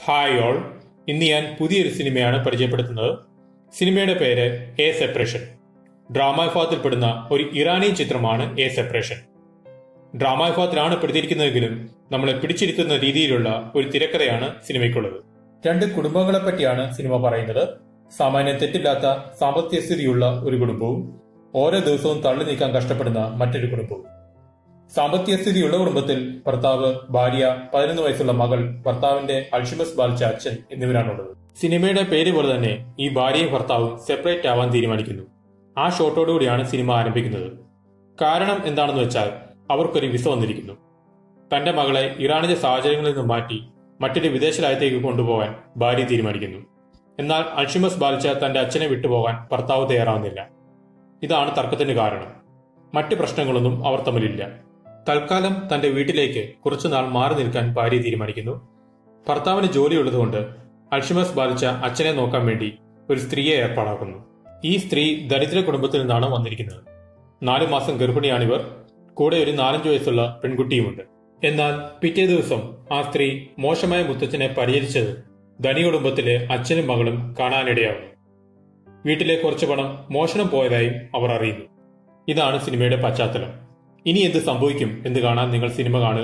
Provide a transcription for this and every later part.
hi all ഇന്ന് ഞാൻ പുതിയൊരു സിനിമയാണ് പരിചയപ്പെടുത്തുന്നത് സിനിമയുടെ പേര് എ സെപ്പറേഷൻ ഡ്രാമ വിഭാഗത്തിൽപ്പെടുന്ന ഒരു ഇറാനിയൻ ചിത്രമാണ് എ സെപ്പറേഷൻ ഡ്രാമ വിഭാഗത്തിലാണ് പെടുത്തിയിരിക്കുന്നതെങ്കിലും നമ്മളെ പിടിച്ചിരുത്തുന്ന രീതിയിലുള്ള ഒരു തിരക്കഥയാണ് സിനിമയ്ക്കുള്ളത് രണ്ട് കുടുംബങ്ങളെ പറ്റിയാണ് സിനിമ പറയുന്നത് സാമാന്യം തെറ്റില്ലാത്ത സാമ്പത്തിക സ്ഥിതിയുള്ള ഒരു കുടുംബവും ഓരോ ദിവസവും തള്ളി നീക്കാൻ കഷ്ടപ്പെടുന്ന മറ്റൊരു കുടുംബവും സാമ്പത്തിക സ്ഥിതിയുള്ള കുടുംബത്തിൽ ഭർത്താവ് ഭാര്യ പതിനൊന്ന് വയസ്സുള്ള മകൾ ഭർത്താവിന്റെ അൾഷിമസ് ബാധിച്ച അച്ഛൻ എന്നിവരാണുള്ളത് സിനിമയുടെ പേര് പോലെ തന്നെ ഈ ഭാര്യയും ഭർത്താവും സെപ്പറേറ്റ് ആവാൻ തീരുമാനിക്കുന്നു ആ ഷോട്ടോടുകൂടിയാണ് സിനിമ ആരംഭിക്കുന്നത് കാരണം എന്താണെന്ന് വെച്ചാൽ അവർക്കൊരു വിസ വന്നിരിക്കുന്നു തന്റെ മകളെ ഇറാനിലെ സാഹചര്യങ്ങളിൽ നിന്ന് മാറ്റി മറ്റൊരു വിദേശ രാജ്യത്തേക്ക് കൊണ്ടുപോകാൻ ഭാര്യ തീരുമാനിക്കുന്നു എന്നാൽ അൾഷിമസ് ബാധിച്ച തന്റെ അച്ഛനെ വിട്ടുപോകാൻ ഭർത്താവ് തയ്യാറാവുന്നില്ല ഇതാണ് തർക്കത്തിന് കാരണം മറ്റ് പ്രശ്നങ്ങളൊന്നും അവർ തമ്മിലില്ല തൽക്കാലം തന്റെ വീട്ടിലേക്ക് കുറച്ചുനാൾ മാറി നിൽക്കാൻ ഭാര്യ തീരുമാനിക്കുന്നു ഭർത്താവിന് ജോലിയുള്ളതുകൊണ്ട് അൾഷിമസ് ബാധിച്ച അച്ഛനെ നോക്കാൻ വേണ്ടി ഒരു സ്ത്രീയെ ഏർപ്പാടാക്കുന്നു ഈ സ്ത്രീ ദരിദ്ര കുടുംബത്തിൽ നിന്നാണ് വന്നിരിക്കുന്നത് നാലു മാസം ഗർഭിണിയാണിവർ കൂടെ ഒരു നാലഞ്ചു വയസ്സുള്ള പെൺകുട്ടിയുമുണ്ട് എന്നാൽ പിറ്റേ ദിവസം ആ സ്ത്രീ മോശമായ മുത്തച്ഛനെ പരിചരിച്ചത് ധനി കുടുംബത്തിലെ അച്ഛനും മകളും കാണാനിടയാകുന്നു വീട്ടിലെ കുറച്ച് പണം മോഷണം പോയതായും അവർ അറിയുന്നു ഇതാണ് സിനിമയുടെ പശ്ചാത്തലം ഇനി എന്ത് സംഭവിക്കും എന്ന് കാണാൻ നിങ്ങൾ സിനിമ കാണുക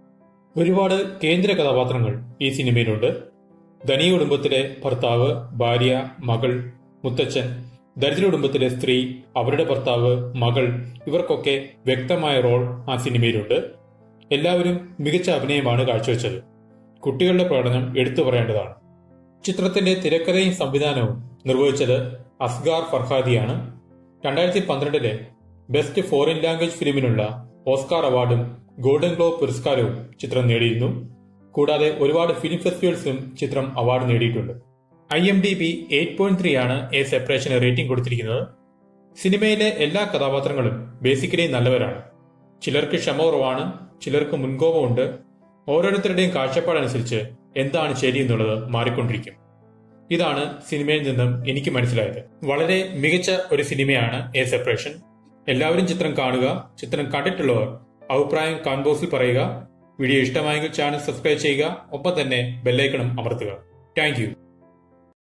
ഒരുപാട് കേന്ദ്ര കഥാപാത്രങ്ങൾ ഈ സിനിമയിലുണ്ട് ധനിയ കുടുംബത്തിലെ ഭർത്താവ് ഭാര്യ മകൾ മുത്തച്ഛൻ ദരിദ്ര കുടുംബത്തിലെ സ്ത്രീ അവരുടെ ഭർത്താവ് മകൾ ഇവർക്കൊക്കെ വ്യക്തമായ റോൾ ആ സിനിമയിലുണ്ട് എല്ലാവരും മികച്ച അഭിനയമാണ് കാഴ്ചവെച്ചത് കുട്ടികളുടെ പ്രകടനം എടുത്തു പറയേണ്ടതാണ് ചിത്രത്തിന്റെ തിരക്കഥയും സംവിധാനവും നിർവഹിച്ചത് അസ്ഗാർ ഫർഹാദിയാണ് രണ്ടായിരത്തി പന്ത്രണ്ടിലെ ബെസ്റ്റ് ഫോറിൻ ലാംഗ്വേജ് ഫിലിമിനുള്ള ഓസ്കാർ അവാർഡും ഗോൾഡൻ ഗ്ലോബ് പുരസ്കാരവും ചിത്രം നേടിയിരുന്നു കൂടാതെ ഒരുപാട് ഫിലിം ഫെസ്റ്റിവൽസിലും ചിത്രം അവാർഡ് നേടിയിട്ടുണ്ട് I M D B eight point three ആണ് എ സെപ്പറേഷന് റേറ്റിംഗ് കൊടുത്തിരിക്കുന്നത് സിനിമയിലെ എല്ലാ കഥാപാത്രങ്ങളും ബേസിക്കലി നല്ലവരാണ് ചിലർക്ക് ക്ഷമ കുറവാണ് ചിലർക്ക് മുൻകോപമുണ്ട് ഓരോരുത്തരുടെയും കാഴ്ചപ്പാടനുസരിച്ച് എന്താണ് ശരി എന്നുള്ളത് മാറിക്കൊണ്ടിരിക്കും ഇതാണ് സിനിമയിൽ നിന്നും എനിക്ക് മനസ്സിലായത് വളരെ മികച്ച ഒരു സിനിമയാണ് എ സെപ്പറേഷൻ എല്ലാവരും ചിത്രം കാണുക ചിത്രം കണ്ടിട്ടുള്ളവർ അഭിപ്രായം കമന്റ് ബോക്സിൽ പറയുക വീഡിയോ ഇഷ്ടമായെങ്കിൽ ചാനൽ സബ്സ്ക്രൈബ് ചെയ്യുക ഒപ്പം തന്നെ ബെല്ലൈക്കണും അമർത്തുക താങ്ക്